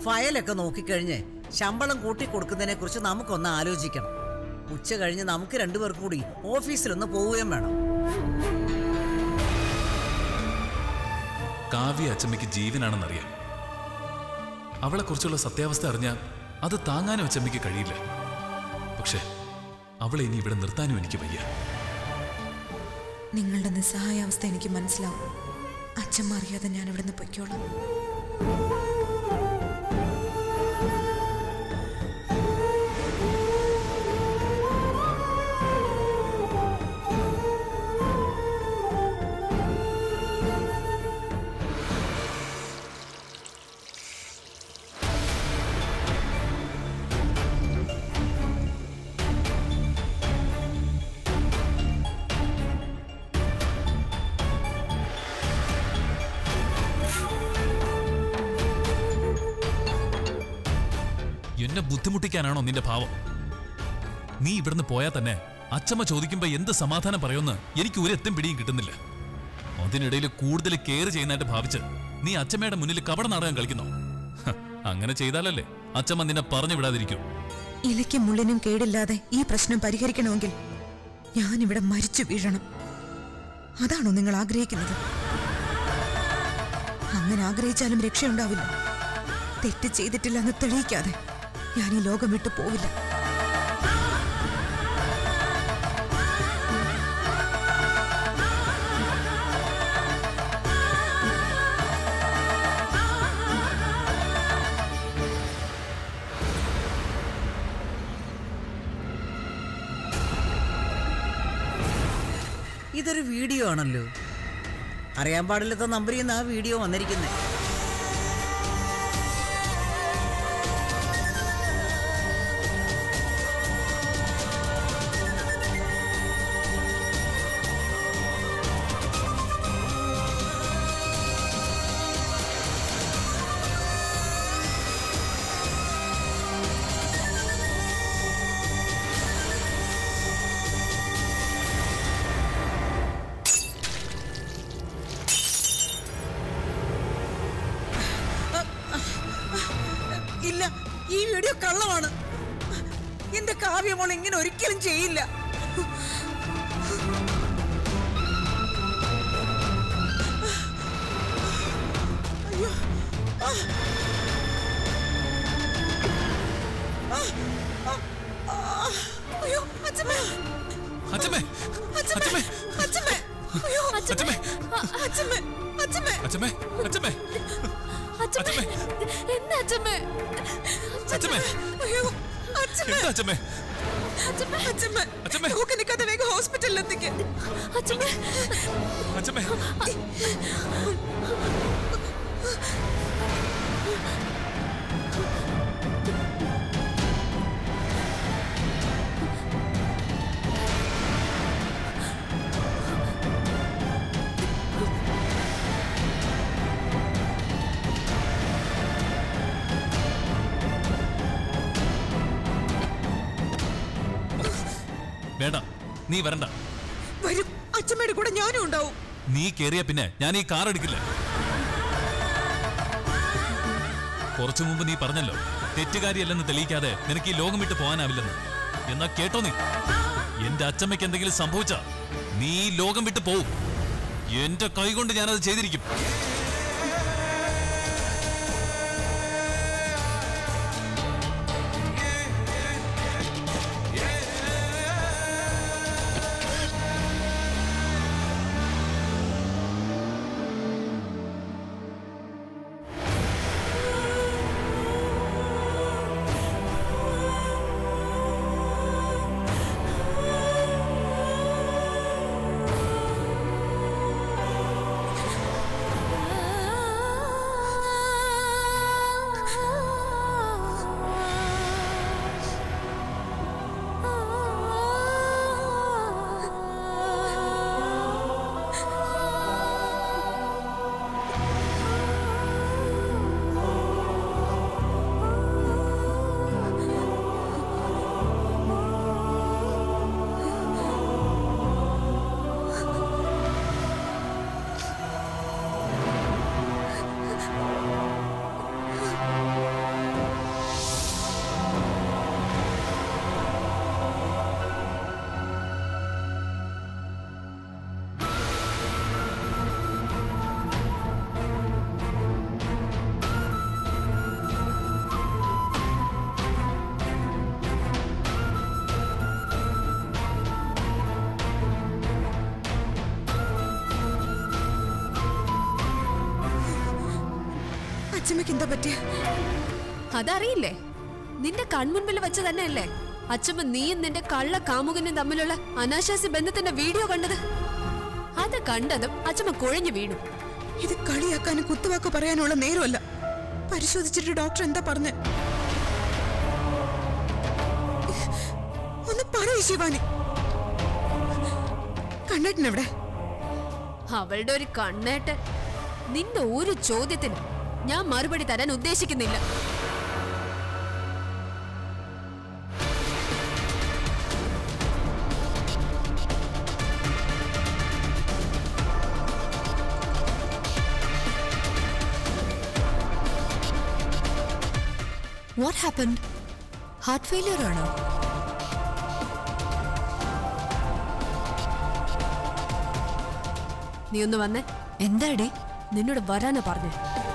ഫയലൊക്കെ നോക്കിക്കഴിഞ്ഞ് ശമ്പളം കൂട്ടി കൊടുക്കുന്നതിനെ കുറിച്ച് നമുക്കൊന്ന് ആലോചിക്കണം ഉച്ച കഴിഞ്ഞ് നമുക്ക് രണ്ടുപേർക്കും കൂടി ഓഫീസിലൊന്ന് പോവുകയും വേണം കാവ്യ അച്ചമ്മയ്ക്ക് ജീവനാണെന്നറിയാം അവളെ കുറിച്ചുള്ള സത്യാവസ്ഥ അറിഞ്ഞാൽ അത് താങ്ങാനും അച്ചമ്മയ്ക്ക് കഴിയില്ല പക്ഷേ അവളെ ഇനി ഇവിടെ നിർത്താനും എനിക്ക് വയ്യ നിങ്ങളുടെ നിസ്സഹായാവസ്ഥ എനിക്ക് മനസ്സിലാവും അച്ഛമ്മ അറിയാതെ ഞാൻ ഇവിടെ നിന്ന് പൊയ്ക്കോളാം എന്നെ ബുദ്ധിമുട്ടിക്കാനാണോ നിന്റെ ഭാവം നീ ഇവിടുന്ന് പോയാൽ തന്നെ അച്ചമ്മ ചോദിക്കുമ്പോ എന്ത് സമാധാനം പറയുമെന്ന് എനിക്ക് ഒരു എത്തും പിടിയും കിട്ടുന്നില്ല അതിനിടയിൽ കൂടുതൽ കെയർ ചെയ്യുന്നതായിട്ട് ഭാവിച്ച് നീ അച്ചമ്മയുടെ മുന്നിൽ കവട നാടകം കളിക്കുന്നു ഹ, അങ്ങനെ ചെയ്താലല്ലേ അച്ചമ്മ നിന്നെ പറഞ്ഞു വിടാതിരിക്കൂ ഇലയ്ക്കും മുള്ളിനും കേടില്ലാതെ ഈ പ്രശ്നം പരിഹരിക്കണമെങ്കിൽ ഞാനിവിടെ മരിച്ചു വീഴണം അതാണോ നിങ്ങൾ ആഗ്രഹിക്കുന്നത് അങ്ങനെ ആഗ്രഹിച്ചാലും രക്ഷയുണ്ടാവില്ല തെറ്റ് ചെയ്തിട്ടില്ലെന്ന് തെളിയിക്കാതെ ഞാൻ ഈ ലോകം വിട്ടു പോവില്ല ഇതൊരു വീഡിയോ ആണല്ലോ അറിയാൻ പാടില്ലാത്ത നമ്പറിൽ നിന്ന് ആ വീഡിയോ വന്നിരിക്കുന്നത് ഇല്ല ഈ വീഡിയോ കള്ളമാണ് എന്റെ കാവ്യമോൾ ഇങ്ങനെ ഒരിക്കലും ചെയ്യില്ല അയ്യോ ആ. ആ. ആ. ആ. അയ്യോ അച്ഛമ്മ അച്ചമ്മേ അച്ചമ്മേ അച്ഛമ്മേ അയ്യോ അച്ചമ്മേ അച്ഛമ്മേ അച്ഛമ്മേ അച്ചമ്മേ അച്ചമ്മേ അച്ചമ്മേ എന്താ അച്ഛമ്മേ അച്ചമ്മേ അയ്യോ അച്ഛമ്മേ എന്താ അച്ചമ്മേ അച്ഛമ്മേ അച്ഛമ്മേ അച്ഛമ്മേ. നോക്ക് നിൽക്കാതെ വേഗം ഹോസ്പിറ്റലിൽ എത്തിക്ക് അച്ഛമ്മേ അച്ചമ്മേ വേണ്ട നീ വരണ്ട വരും അച്ഛമ്മയുടെ കൂടെ ഞാനും ഉണ്ടാവും നീ കേറിയ പിന്നെ ഞാൻ ഈ കാർ എടുക്കില്ല കുറച്ചു മുമ്പ് നീ പറഞ്ഞല്ലോ തെറ്റുകാരിയല്ലെന്ന് തെളിയിക്കാതെ നിനക്ക് ഈ ലോകം വിട്ട് പോകാനാവില്ലെന്ന് എന്നാ കേട്ടോ നീ എന്റെ അച്ചമ്മയ്ക്ക് എന്തെങ്കിലും സംഭവിച്ച നീ ഈ ലോകം വിട്ട് പോവും എന്റെ കൈകൊണ്ട് ഞാനത് ചെയ്തിരിക്കും ആ അച്ഛമ്മയ്ക്ക് എന്താ പറ്റിയ അതറിയില്ലേ നിന്റെ കൺമുൻപിൽ വെച്ച് തന്നെയല്ലേ അച്ഛമ്മ നീയും നിന്റെ കള്ള കാമുകനും തമ്മിലുള്ള അനാശാസ്യ ബന്ധത്തിന്റെ വീഡിയോ കണ്ടത് അത് കണ്ടതും അച്ഛമ്മ കുഴഞ്ഞു വീണു ഇത് കളിയാക്കാനും കുത്തുവാക്ക് പറയാനുള്ള നേരമല്ല പരിശോധിച്ചിട്ട് ഡോക്ടർ എന്താ പറഞ്ഞ ഒന്ന് പറയൂ ശിവാനി കണ്ണേട്ടനെവിടെ അവളുടെ ഒരു കണ്ണേട്ട് നിന്റെ ഒരു ചോദ്യത്തിന് ഞാൻ മറുപടി തരാൻ ഉദ്ദേശിക്കുന്നില്ല വാട്ട് ഹാപ്പൻഡ് ഹാർട്ട് ഫെയിലിയർ ആണോ നീ ഒന്ന് വന്നേ എന്താടി നിന്നോട് വരാനാ പറഞ്ഞു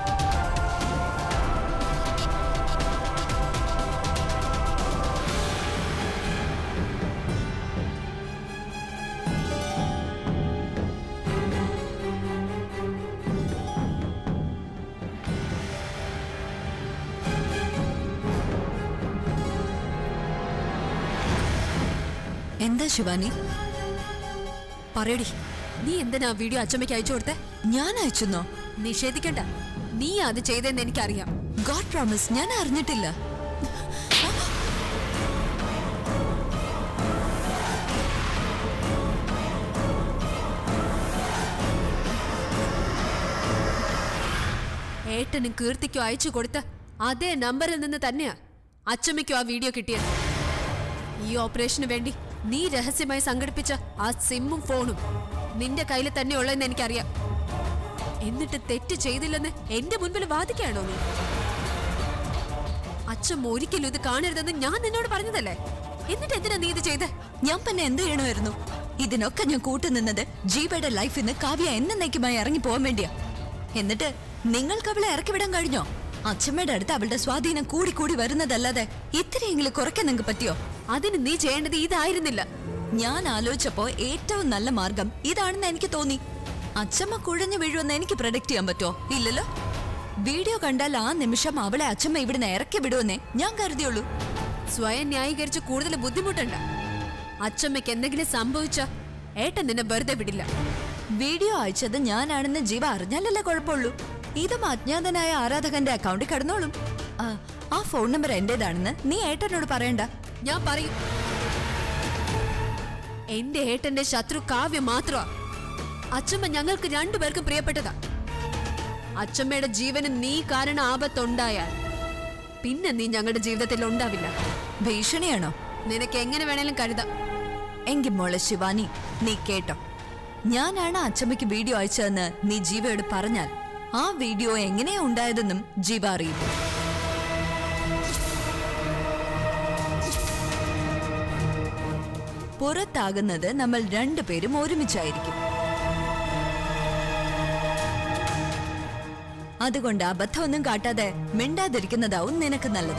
എന്താ ശിവാനി പറയടി നീ എന്തിനാ ആ വീഡിയോ അച്ഛമ്മയ്ക്ക് അയച്ചു കൊടുത്തേ ഞാൻ അയച്ചെന്നോ നിഷേധിക്കണ്ട നീ അത് ചെയ്തെന്ന് എനിക്കറിയാം ഗോഡ് പ്രോമിസ് ഞാൻ അറിഞ്ഞിട്ടില്ല ഏട്ടനും കീർത്തിക്കും അയച്ചു കൊടുത്ത അതേ നമ്പറിൽ നിന്ന് തന്നെയാ അച്ചമ്മയ്ക്കും ആ വീഡിയോ കിട്ടിയത് ഈ ഓപ്പറേഷന് വേണ്ടി നീ രഹസ്യമായി സംഘടിപ്പിച്ച ആ സിമ്മും ഫോണും നിന്റെ കയ്യിൽ തന്നെ ഉള്ളതെന്ന് എനിക്കറിയാം എന്നിട്ട് തെറ്റ് ചെയ്തില്ലെന്ന് എന്റെ മുൻപിൽ വാദിക്കാണോ നീ അച്ഛൻ ഒരിക്കലും ഇത് കാണരുതെന്ന് ഞാൻ നിന്നോട് പറഞ്ഞതല്ലേ എന്നിട്ട് എന്തിനാ നീ ഇത് ചെയ്തേ ഞാൻ പിന്നെ എന്ത് ചെയ്യണമായിരുന്നു ഇതിനൊക്കെ ഞാൻ കൂട്ടുനിന്നത് ജീവയുടെ ലൈഫിൽ നിന്ന് കാവ്യ എന്നേക്കുമായി ഇറങ്ങി പോകാൻ വേണ്ടിയാ എന്നിട്ട് നിങ്ങൾക്ക് അവളെ ഇറക്കി വിടാൻ കഴിഞ്ഞോ അച്ഛമ്മയുടെ അടുത്ത് അവളുടെ സ്വാധീനം കൂടി കൂടി വരുന്നതല്ലാതെ ഇത്രയെങ്കിലും കുറയ്ക്കാൻ നിങ്ങൾക്ക് പറ്റിയോ അതിന് നീ ചെയ്യേണ്ടത് ഇതായിരുന്നില്ല ഞാൻ ആലോചിച്ചപ്പോ ഏറ്റവും നല്ല മാർഗം ഇതാണെന്ന് എനിക്ക് തോന്നി അച്ഛമ്മ കുഴഞ്ഞു വീഴുമെന്ന് എനിക്ക് പ്രൊഡക്റ്റ് ചെയ്യാൻ പറ്റുമോ ഇല്ലല്ലോ വീഡിയോ കണ്ടാൽ ആ നിമിഷം അവളെ അച്ഛമ്മ ഇവിടുന്ന് ഇറക്കി വിടുമെന്നേ ഞാൻ കരുതിയുള്ളൂ സ്വയം ന്യായീകരിച്ച് കൂടുതൽ ബുദ്ധിമുട്ടണ്ട അച്ചമ്മയ്ക്ക് എന്തെങ്കിലും സംഭവിച്ച ഏട്ടൻ നിന്നെ വെറുതെ വിടില്ല വീഡിയോ അയച്ചത് ഞാനാണെന്ന് ജീവ അറിഞ്ഞാലല്ലേ കുഴപ്പമുള്ളൂ ഇതും അജ്ഞാതനായ ആരാധകന്റെ അക്കൗണ്ടിൽ കടന്നോളും ആ, ആ ഫോൺ നമ്പർ എന്റേതാണെന്ന് നീ ഏട്ടനോട് പറയണ്ട ഞാൻ പറയും എന്റെ ഏട്ടന്റെ ശത്രു കാവ്യ മാത്രമാ അച്ചമ്മ ഞങ്ങൾക്ക് രണ്ടുപേർക്കും പ്രിയപ്പെട്ടതാ അച്ചമ്മയുടെ ജീവന് നീ കാരണം ആപത്തുണ്ടായാൽ പിന്നെ നീ ഞങ്ങളുടെ ജീവിതത്തിൽ ഉണ്ടാവില്ല ഭീഷണിയാണോ നിനക്ക് എങ്ങനെ വേണേലും കരുതാം എങ്കിൽ മോളെ ശിവാനി നീ കേട്ടോ ഞാനാണ് അച്ഛമ്മയ്ക്ക് വീഡിയോ അയച്ചതെന്ന് നീ ജീവയോട് പറഞ്ഞാൽ ആ വീഡിയോ എങ്ങനെയാ ഉണ്ടായതെന്നും ജീവ അറിയും പുറത്താകുന്നത് നമ്മൾ രണ്ടുപേരും ഒരുമിച്ചായിരിക്കും അതുകൊണ്ട് അബദ്ധമൊന്നും കാട്ടാതെ മിണ്ടാതിരിക്കുന്നതാവും നിനക്ക് നല്ലത്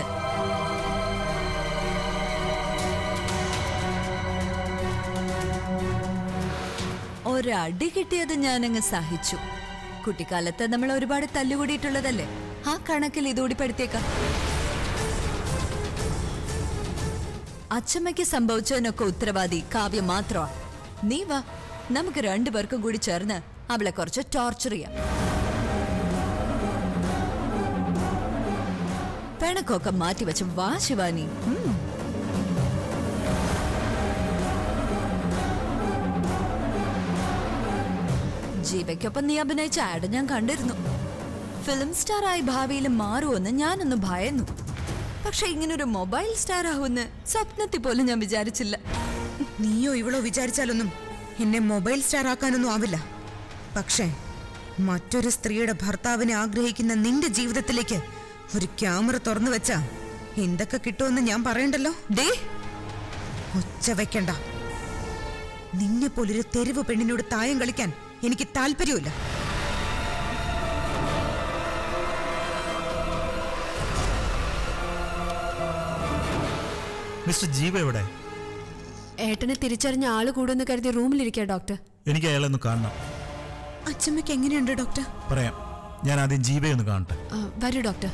ഒരടി കിട്ടിയത് ഞാനങ്ങ് സഹിച്ചു കുട്ടിക്കാലത്ത് നമ്മൾ ഒരുപാട് തല്ലുകൂടിയിട്ടുള്ളതല്ലേ ആ കണക്കിൽ ഇതുകൂടി പെടുത്തിയേക്കാം അച്ചമ്മയ്ക്ക് സംഭവിച്ചതിനൊക്കെ ഉത്തരവാദി കാവ്യ മാത്രമാ നീ വാ നമുക്ക് രണ്ടുപേർക്കും കൂടി ചേർന്ന് അവളെ കുറച്ച് ടോർച്ചർ ചെയ്യാം പിണക്കൊക്കെ മാറ്റിവെച്ച് വാ ശിവാനി ഉം. ജീവയ്ക്കൊപ്പം നീ അഭിനയിച്ച ആഡ് ഞാൻ കണ്ടിരുന്നു ഫിലിം സ്റ്റാർ ആയി ഭാവിയിൽ മാറുമെന്ന് ഞാനൊന്ന് ഭയന്നു പക്ഷെ ഇങ്ങനൊരു മൊബൈൽ സ്റ്റാർ ആവുമെന്ന് സ്വപ്നത്തിൽ പോലും ഞാൻ വിചാരിച്ചില്ല നീയോ ഇവളോ വിചാരിച്ചാലൊന്നും എന്നെ മൊബൈൽ സ്റ്റാർ ആക്കാനൊന്നും ആവില്ല പക്ഷേ മറ്റൊരു സ്ത്രീയുടെ ഭർത്താവിനെ ആഗ്രഹിക്കുന്ന നിന്റെ ജീവിതത്തിലേക്ക് ഒരു ക്യാമറ തുറന്നു വെച്ചാ എന്തൊക്കെ കിട്ടുമെന്ന് ഞാൻ പറയണ്ടല്ലോ ഡേ ഒച്ച വെക്കണ്ട നിന്നെ പോലൊരു തെരുവ് പെണ്ണിനോട് തായം കളിക്കാൻ എനിക്ക് താല്പര്യമില്ല മിസ്റ്റർ ജീവ എവിടെ ഏട്ടനെ തിരിച്ചറിഞ്ഞ ആള് കൂടുമെന്ന് കരുതി റൂമിലിരിക്കുക ഡോക്ടർ എനിക്ക് അയാളെ ഒന്ന് കാണണം അച്ഛമ്മയ്ക്ക് എങ്ങനെയുണ്ട് ഡോക്ടർ പറയാം ഞാൻ ആദ്യം ജീവയെ ഒന്ന് കാണട്ടെ ആ, വരൂ ഡോക്ടർ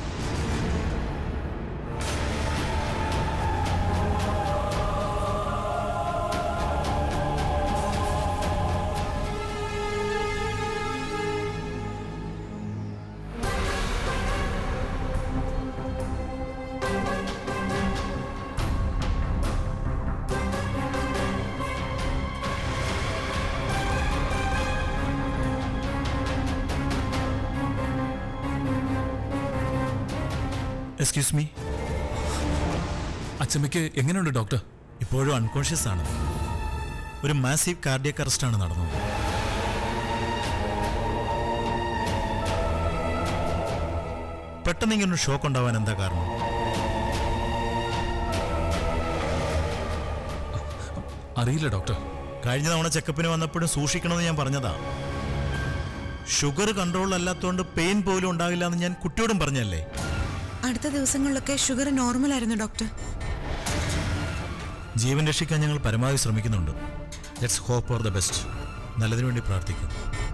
എക്സ്ക്യൂസ് മീ അച്ചമ്മയ്ക്ക് എങ്ങനെയുണ്ട് ഡോക്ടർ ഇപ്പോഴും അൺകോൺഷ്യസ് ആണ് ഒരു മാസീവ് കാർഡിയക് അറസ്റ്റ് ആണ് നടന്നത് പെട്ടെന്ന് ഇങ്ങനെ ഒരു ഷോക്ക് ഉണ്ടാവാൻ എന്താ കാരണം അറിയില്ല ഡോക്ടർ കഴിഞ്ഞ തവണ ചെക്കപ്പിന് വന്നപ്പോഴും സൂക്ഷിക്കണമെന്ന് ഞാൻ പറഞ്ഞതാ ഷുഗർ കൺട്രോൾ അല്ലാത്തതുകൊണ്ട് പെയിൻ പോലും ഉണ്ടാകില്ല എന്ന് ഞാൻ കുട്ടിയോടും പറഞ്ഞല്ലേ അടുത്ത ദിവസങ്ങളിലൊക്കെ ഷുഗർ നോർമൽ ആയിരുന്നു ഡോക്ടർ ജീവൻ രക്ഷിക്കാൻ ഞങ്ങൾ പരമാവധി ശ്രമിക്കുന്നുണ്ട് let's hope for the best നല്ലതിനു വേണ്ടി പ്രാർത്ഥിക്കും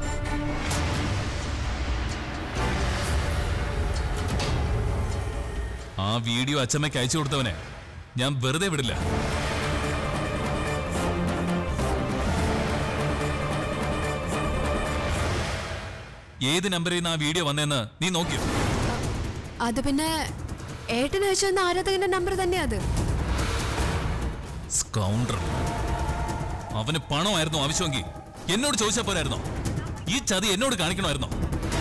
ആ വീഡിയോ അച്ചമ്മയ്ക്ക് അയച്ചു കൊടുത്തവനെ ഞാൻ വെറുതെ വിടില്ല ഏത് നമ്പറിൽ നിന്ന് ആ വീഡിയോ വന്നതെന്ന് നീ നോക്കിയോ അത് പിന്നെ ഏട്ടന് അയച്ചെന്ന ആരാധകന്റെ നമ്പർ തന്നെയാ അത് സ്കൗണ്ടർ അവന് പണമായിരുന്നു ആവശ്യമെങ്കിൽ എന്നോട് ചോദിച്ചാൽ പോരായിരുന്നോ ഈ ചതി എന്നോട് കാണിക്കണമായിരുന്നോ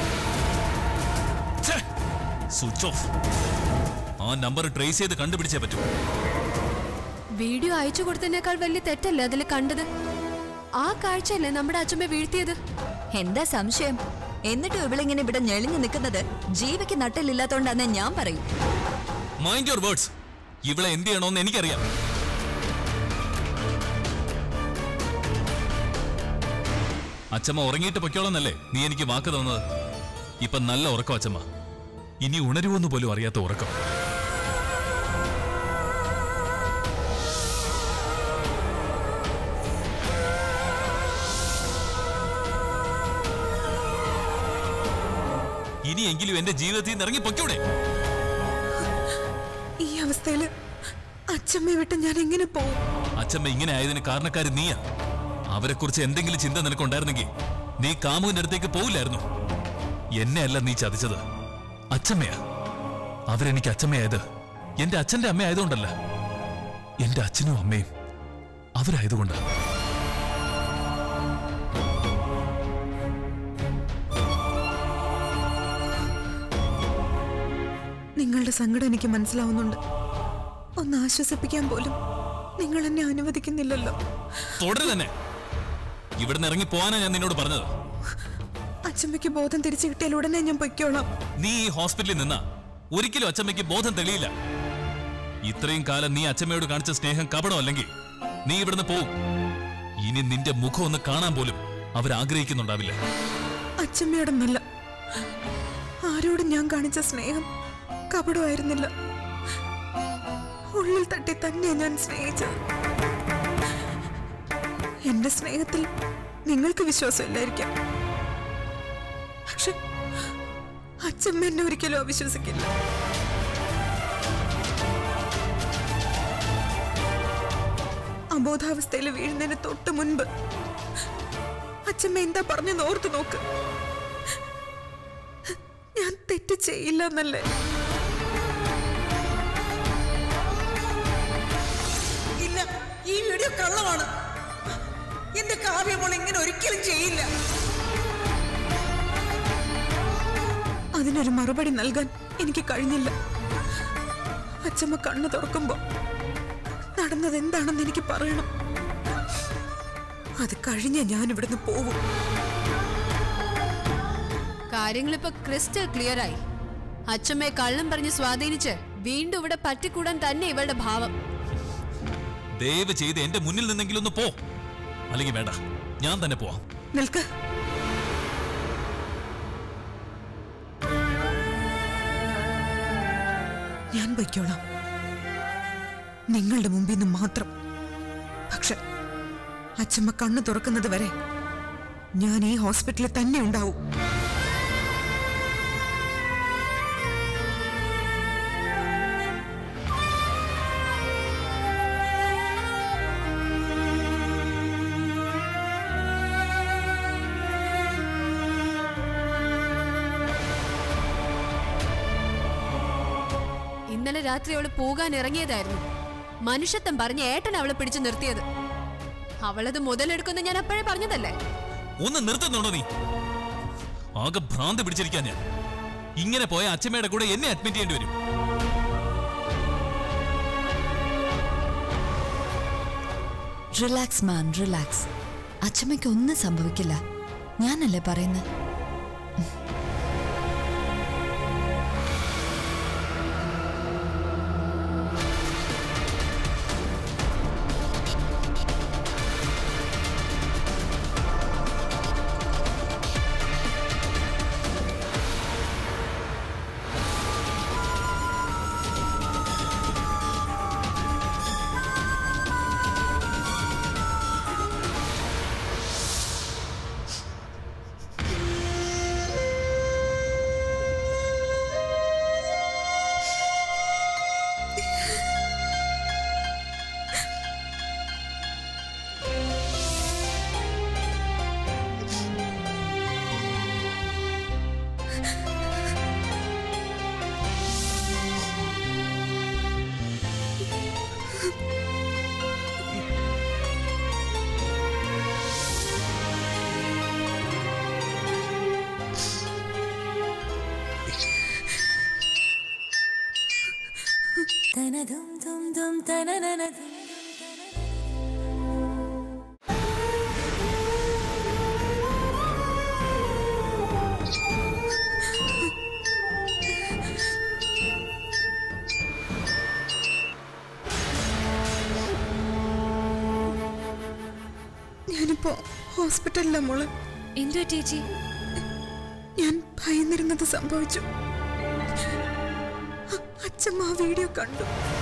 സ്വിച്ച് ഓഫ് ആ നമ്പർ ട്രേസ് ചെയ്ത് കണ്ടുപിടിച്ചേ പറ്റൂ വീഡിയോ അയച്ചു കൊടുത്തതിനേക്കാൾ വലിയ തെറ്റല്ലേ അതിൽ കണ്ടത് ആ കാഴ്ചയല്ലേ നമ്മുടെ അച്ഛമ്മ വീഴ്ത്തിയത് എന്താ സംശയം എന്നിട്ടും ഇവളിങ്ങനെ ഇവിടെ ഞെളിഞ്ഞു നിൽക്കുന്നത് ജീവയ്ക്ക് നട്ടിലില്ലാത്തോണ്ടാന്ന് ഞാൻ പറയും മൈൻഡ് യുവർ വേർഡ്സ് ഇവളെ എന്ത് ചെയ്യണമെന്ന് എനിക്കറിയാം അച്ചമ്മ ഉറങ്ങിയിട്ട് പൊയ്ക്കോളന്നല്ലേ നീ എനിക്ക് വാക്ക് തന്നത് ഇപ്പൊ നല്ല ഉറക്കം അച്ചമ്മ ഇനി ഉണരുവെന്ന് പോലും അറിയാത്ത ഉറക്കം ഇനിയെങ്കിലും എന്റെ ജീവിതത്തിൽ നിന്ന് ഇറങ്ങി പൊയ്ക്കൂടെ ഈ അവസ്ഥയില് അച്ഛമ്മയെ വിട്ട് ഞാൻ എങ്ങനെ പോകും അച്ഛമ്മ ഇങ്ങനെ ആയതിന് കാരണക്കാര് നീയാ അവരെ കുറിച്ച് എന്തെങ്കിലും ചിന്ത നിനക്കുണ്ടായിരുന്നെങ്കിൽ നീ കാമുവിന്റെ അടുത്തേക്ക് പോവില്ലായിരുന്നു എന്നെ അല്ല നീ ചതിച്ചത് അച്ഛമ്മയാ അവരെനിക്ക് അച്ഛമ്മയായത് എന്റെ അച്ഛന്റെ അമ്മ ആയതുകൊണ്ടല്ല എന്റെ അച്ഛനും അമ്മയും അവരായതുകൊണ്ട് നിങ്ങളുടെ സങ്കടം എനിക്ക് മനസ്സിലാവുന്നുണ്ട് ഒന്ന് ആശ്വസിപ്പിക്കാൻ പോലും നിങ്ങൾ എന്നെ അനുവദിക്കുന്നില്ലല്ലോ തുടരെ തന്നെ ഇവിടുന്ന് ഇറങ്ങി പോകാനാ ഞാൻ നിന്നോട് പറഞ്ഞത് അച്ഛമ്മയ്ക്ക് ബോധം തിരിച്ചു കിട്ടിയാൽ ഉടനെ ഞാൻ പൊയ്ക്കോളാം നീ ഈ ഹോസ്പിറ്റലിൽ നിന്നാ ഒരിക്കലും അച്ഛമ്മയ്ക്ക് ബോധം തെളിയില്ല ഇത്രയും കാലം നീ അച്ഛമ്മയോട് കാണിച്ച സ്നേഹം കപടമല്ലെങ്കിൽ നീ ഇവിടുന്ന് പോവും ഇനി നിന്റെ മുഖം ഒന്ന് കാണാൻ പോലും അവരാഗ്രഹിക്കുന്നുണ്ടാവില്ല അച്ഛമ്മയോടൊന്നല്ല ആരോടും ഞാൻ കാണിച്ച സ്നേഹം കപടമായിരുന്നില്ല ഉള്ളിൽ തട്ടി തന്നെ ഞാൻ സ്നേഹിച്ചത് എന്റെ സ്നേഹത്തിൽ നിങ്ങൾക്ക് വിശ്വാസമില്ലായിരിക്കാം പക്ഷെ അച്ഛമ്മ എന്നെ ഒരിക്കലും അവിശ്വസിക്കില്ല അബോധാവസ്ഥയിൽ വീഴുന്നതിന് തൊട്ട് മുൻപ് അച്ഛമ്മ എന്താ പറഞ്ഞെന്ന് ഓർത്തു നോക്ക് ഞാൻ തെറ്റ് ചെയ്യില്ല എന്നല്ലേ ഇല്ല ഈ വീഡിയോ കള്ളമാണ് എന്റെ കാവ്യമോൾ ഇങ്ങനെ ഒരിക്കലും ചെയ്യില്ല അതിനൊരു മറുപടി നൽകാൻ എനിക്ക് കഴിഞ്ഞില്ല അച്ഛമ്മ കണ്ണു തുറക്കുമ്പോ നടന്നത് എന്താണെന്ന് എനിക്ക് പറയണം അത് കഴിഞ്ഞ ഞാൻ ഇവിടുന്ന് പോവും കാര്യങ്ങളിപ്പോ ക്രിസ്റ്റൽ ക്ലിയർ ആയി അച്ഛമ്മയെ കള്ളം പറഞ്ഞ് സ്വാധീനിച്ച് വീണ്ടും ഇവിടെ പറ്റിക്കൂടാൻ തന്നെ ഇവളുടെ ഭാവം ദയവ് ചെയ്ത് എന്റെ മുന്നിൽ നിന്നെങ്കിലും ഒന്ന് പോ അല്ലെങ്കിൽ വേണ്ട ഞാൻ തന്നെ പോവാം നിൽക്ക് ഞാൻ പൊയ്ക്കോളാം നിങ്ങളുടെ മുമ്പിൽ നിന്ന് മാത്രം പക്ഷെ അച്ഛമ്മ കണ്ണു തുറക്കുന്നത് വരെ ഞാൻ ഈ ഹോസ്പിറ്റലിൽ തന്നെ ഉണ്ടാവും ഇന്നലെ രാത്രി അവള് പോകാൻ ഇറങ്ങിയതായിരുന്നു മനുഷ്യത്വം പറഞ്ഞ് ഏട്ടൻ അവളെ പിടിച്ചു നിർത്തിയത് അവളത് മുതലെടുക്കുന്ന ഞാൻ അപ്പോഴേ പറഞ്ഞതല്ലേ ഒന്ന് നിർത്തുന്നുണ്ടോ നീ ആകെ ഭ്രാന്ത് പിടിച്ചിരിക്കാൻ ഞാൻ ഇങ്ങനെ പോയ അച്ഛമ്മയുടെ കൂടെ എന്നെ അഡ്മിറ്റ് ചെയ്യേണ്ടി വരും റിലാക്സ് മാൻ റിലാക്സ് അച്ഛമ്മയ്ക്ക് ഒന്നും സംഭവിക്കില്ല ഞാനല്ലേ പറയുന്നത് ഞാനിപ്പോ ഹോസ്പിറ്റലിലെ മോള് എന്തുവാ ചേച്ചി ഞാൻ ഭയന്നിരുന്നത് സംഭവിച്ചു അ- അച്ഛമ്മ ആ വീഡിയോ കണ്ടു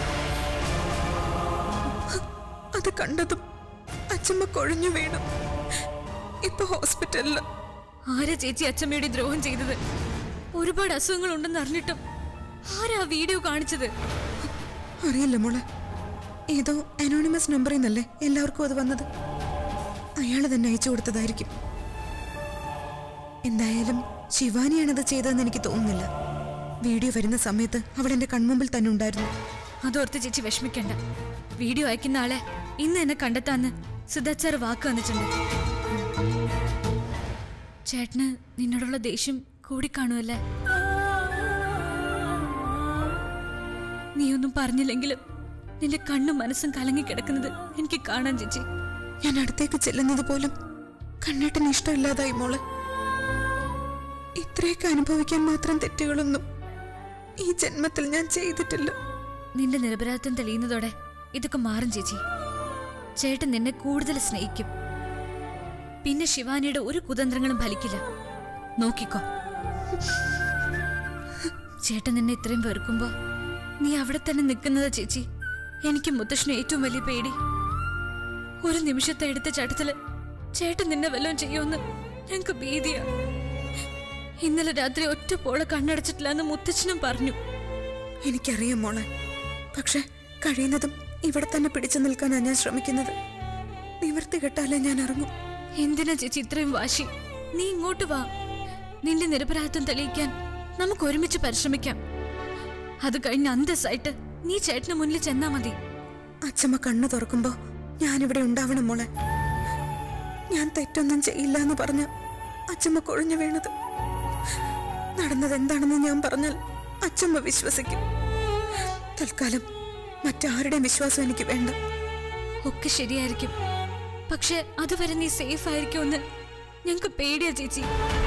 അത് കണ്ടതും അച്ഛമ്മ കൊഴിഞ്ഞു വീണു ഇപ്പൊ ഹോസ്പിറ്റലില് ആരാ ചേച്ചി അച്ഛമ്മയുടെ ദ്രോഹം ചെയ്തത് ഒരുപാട് അസുഖങ്ങൾ ഉണ്ടെന്ന് അറിഞ്ഞിട്ടും ആരാ ആ വീഡിയോ കാണിച്ചത് അറിയില്ല മോളെ ഏതോ അനോണിമസ് നമ്പറിൽ നിന്നല്ലേ എല്ലാവർക്കും അത് വന്നത് അയാൾ തന്നെ അയച്ചു കൊടുത്തതായിരിക്കും എന്തായാലും ശിവാനിയാണത് ചെയ്തതെന്ന് എനിക്ക് തോന്നുന്നില്ല വീഡിയോ വരുന്ന സമയത്ത് അവൾ എന്റെ കൺമുമ്പിൽ തന്നെ ഉണ്ടായിരുന്നു അതോർത്ത് ചേച്ചി വിഷമിക്കണ്ട വീഡിയോ അയക്കുന്ന ആളെ ഇന്ന് എന്നെ കണ്ടെത്താന്ന് സുധാച്ചാർ വാക്ക് വന്നിട്ടുണ്ട് ചേട്ടന് നിന്നോടുള്ള ദേഷ്യം കൂടിക്കാണുമല്ലേ നീയൊന്നും പറഞ്ഞില്ലെങ്കിലും നിന്റെ കണ്ണും മനസ്സും കലങ്ങിക്കിടക്കുന്നത് എനിക്ക് കാണാൻ ചേച്ചി ഞാൻ അടുത്തേക്ക് ചെല്ലുന്നത് പോലും കണ്ണേട്ടന് ഇഷ്ടമില്ലാതായി മോളെ ഇത്രയൊക്കെ അനുഭവിക്കാൻ മാത്രം തെറ്റുകളൊന്നും ഈ ജന്മത്തിൽ ഞാൻ ചെയ്തിട്ടില്ല നിന്റെ നിരപരാധിത്വം തെളിയുന്നതോടെ ഇതൊക്കെ മാറും ചേച്ചി ചേട്ടൻ നിന്നെ കൂടുതൽ സ്നേഹിക്കും പിന്നെ ശിവാനിയുടെ ഒരു കുതന്ത്രങ്ങളും ഫലിക്കില്ല നോക്കിക്കോ ചേട്ടൻ നിന്നെ ഇത്രയും വെറുക്കുമ്പോ നീ അവിടെ തന്നെ നിൽക്കുന്നതാ ചേച്ചി എനിക്ക് മുത്തശ്ശന് ഏറ്റവും വലിയ പേടി ഒരു നിമിഷത്തെ എടുത്ത ചട്ടത്തില് ചേട്ടൻ നിന്നെ വല്ലതും ചെയ്യുമെന്ന് ഞങ്ങക്ക് ഭീതിയാ ഇന്നലെ രാത്രി ഒറ്റ പോളെ കണ്ണടച്ചിട്ടില്ല എന്ന് മുത്തച്ഛനും പറഞ്ഞു എനിക്കറിയാം മോളെ പക്ഷെ കഴിയുന്നതും ഇവിടെ തന്നെ പിടിച്ചു നിൽക്കാനാണ് ഞാൻ ശ്രമിക്കുന്നത് നിവർത്തി കെട്ടാലേ ഞാൻ ഇറങ്ങും എന്തിനാ ചേച്ചി ഇത്രയും വാശി നീ ഇങ്ങോട്ട് വാ നിന്റെ നിരപരാധിത്വം തെളിയിക്കാൻ നമുക്ക് ഒരുമിച്ച് പരിശ്രമിക്കാം അത് കഴിഞ്ഞ് അന്തസ്സായിട്ട് നീ ചേട്ടന് മുന്നിൽ ചെന്നാ മതി അച്ഛമ്മ കണ്ണു തുറക്കുമ്പോ ഞാനിവിടെ ഉണ്ടാവണം മോളെ ഞാൻ തെറ്റൊന്നും ചെയ്യില്ല എന്ന് പറഞ്ഞ അച്ഛമ്മ കൊഴിഞ്ഞു വീണത് നടന്നത് എന്താണെന്ന് ഞാൻ പറഞ്ഞാൽ അച്ഛമ്മ വിശ്വസിക്കും തൽക്കാലം മറ്റാരുടെയും വിശ്വാസം എനിക്ക് വേണ്ട ഒക്കെ ശരിയായിരിക്കും പക്ഷെ അതുവരെ നീ സേഫ് ആയിരിക്കുമെന്ന് ഞങ്ങക്ക് പേടിയാ ചേച്ചി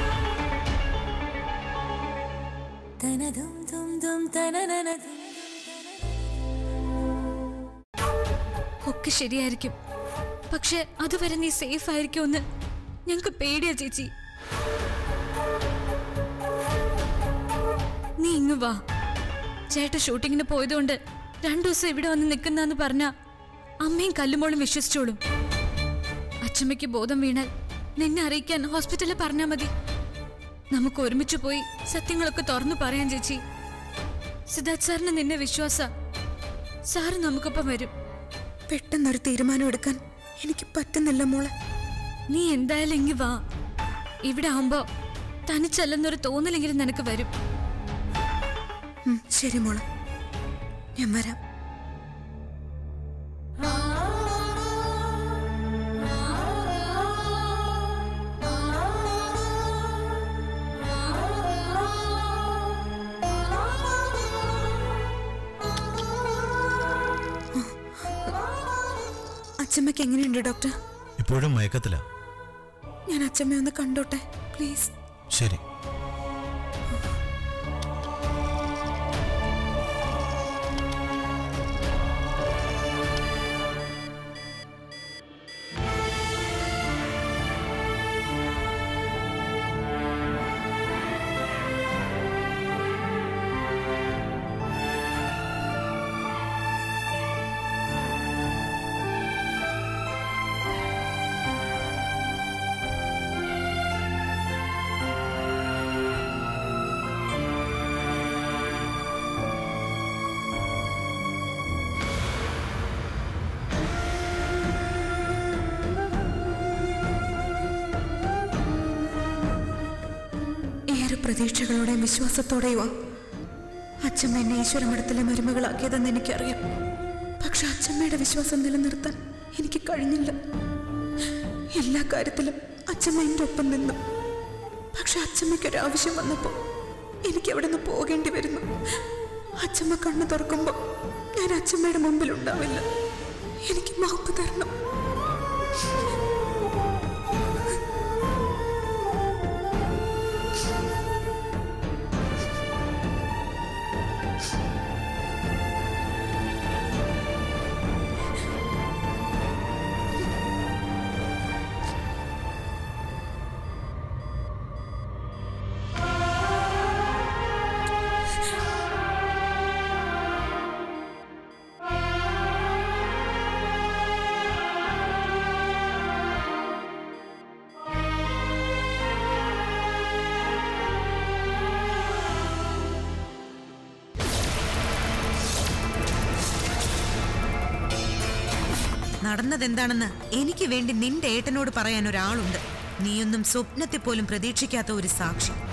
ഒക്കെ ശരിയായിരിക്കും പക്ഷെ അതുവരെ നീ സേഫ് ആയിരിക്കുമെന്ന് ഞങ്ങക്ക് പേടിയാ ചേച്ചി നീ ഇങ്ങ് വാ ചേട്ട ഷൂട്ടിങ്ങിന് പോയതുകൊണ്ട് രണ്ടു ദിവസം ഇവിടെ വന്ന് നിൽക്കുന്നെന്ന് പറഞ്ഞ അമ്മയും കല്ലുമോളും വിശ്വസിച്ചോളും അച്ഛമ്മയ്ക്ക് ബോധം വീണാൽ നിന്നെ അറിയിക്കാൻ ഹോസ്പിറ്റലിൽ പറഞ്ഞാൽ മതി നമുക്ക് ഒരുമിച്ച് പോയി സത്യങ്ങളൊക്കെ തുറന്നു പറയാൻ ചേച്ചി സിദ്ധാർത്ഥ് സാറിന് നിന്നെ വിശ്വാസ സാറ് നമുക്കൊപ്പം വരും പെട്ടെന്നൊരു തീരുമാനം എടുക്കാൻ എനിക്ക് പറ്റുന്നില്ല മോളെ നീ എന്തായാലും ഇങ്ങി വാ ഇവിടെ ആവുമ്പോ തനിച്ചല്ലെന്നൊരു തോന്നലെങ്കിലും നിനക്ക് വരും ഉം, ശരി മോളെ ഞാൻ വരാം അച്ഛമ്മയ്ക്ക് എങ്ങനെയുണ്ട് ഡോക്ടർ ഇപ്പോഴും മയക്കത്തില ഞാൻ അച്ഛമ്മയെ ഒന്ന് കണ്ടോട്ടെ പ്ലീസ് ശരി ഏറെ പ്രതീക്ഷകളോടെയും വിശ്വാസത്തോടെയുമാ അച്ഛമ്മ എന്നെ ഈശ്വരമഠത്തിലെ മരുമകളാക്കിയതെന്ന് എനിക്കറിയാം പക്ഷെ അച്ഛമ്മയുടെ വിശ്വാസം നിലനിർത്താൻ എനിക്ക് കഴിഞ്ഞില്ല എല്ലാ കാര്യത്തിലും അച്ഛമ്മ എൻ്റെ ഒപ്പം നിന്നു പക്ഷെ അച്ഛമ്മയ്ക്ക് ഒരു ആവശ്യം വന്നപ്പോൾ എനിക്ക് അവിടെ നിന്ന് പോകേണ്ടി വരുന്നു അച്ഛമ്മ കണ്ണു തുറക്കുമ്പോൾ ഞാൻ അച്ഛമ്മയുടെ മുമ്പിൽ ഉണ്ടാവില്ല എനിക്ക് മാപ്പ് തരണം നടന്നതെന്താണെന്ന് എനിക്ക് വേണ്ടി നിന്റെ ഏട്ടനോട് പറയാൻ ഒരാളുണ്ട് നീയൊന്നും സ്വപ്നത്തെ പോലും പ്രതീക്ഷിക്കാത്ത ഒരു സാക്ഷി